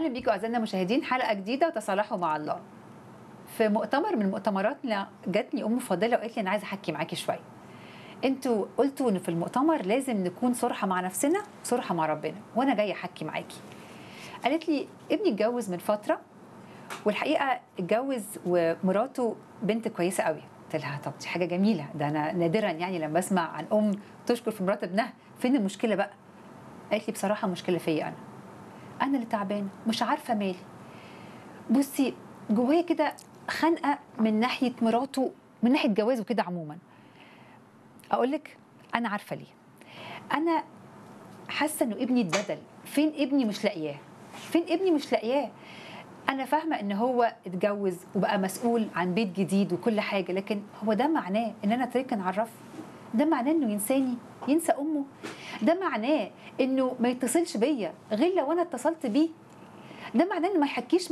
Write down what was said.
اهلا بيكم اعزائنا المشاهدين حلقه جديده وتصالحوا مع الله في مؤتمر من مؤتمراتنا جاتني ام فاضله وقالت لي انا عايزه احكي معاكي شويه انتوا قلتوا ان في المؤتمر لازم نكون صراحه مع نفسنا صراحه مع ربنا وانا جايه احكي معاكي قالت لي ابني اتجوز من فتره والحقيقه اتجوز ومراته بنت كويسه قوي قلت لها طب دي حاجه جميله ده انا نادرا يعني لما اسمع عن ام تشكر في مرات ابنها فين المشكله بقى قالت لي بصراحه مشكله فيا انا انا اللي تعبانه مش عارفه مالي بصي جوايا كده خنقه من ناحيه مراته من ناحيه جوازه كده عموما اقول لك انا عارفه ليه انا حاسه انه ابني اتبدل فين ابني مش لاقياه فين ابني مش لاقياه انا فاهمه ان هو اتجوز وبقى مسؤول عن بيت جديد وكل حاجه لكن هو ده معناه ان انا اترك نعرفه ده معناه انه ينساني ينسى امه ده معناه انه ما يتصلش بيا غير لو انا اتصلت بيه ده معناه انه ما يحكيش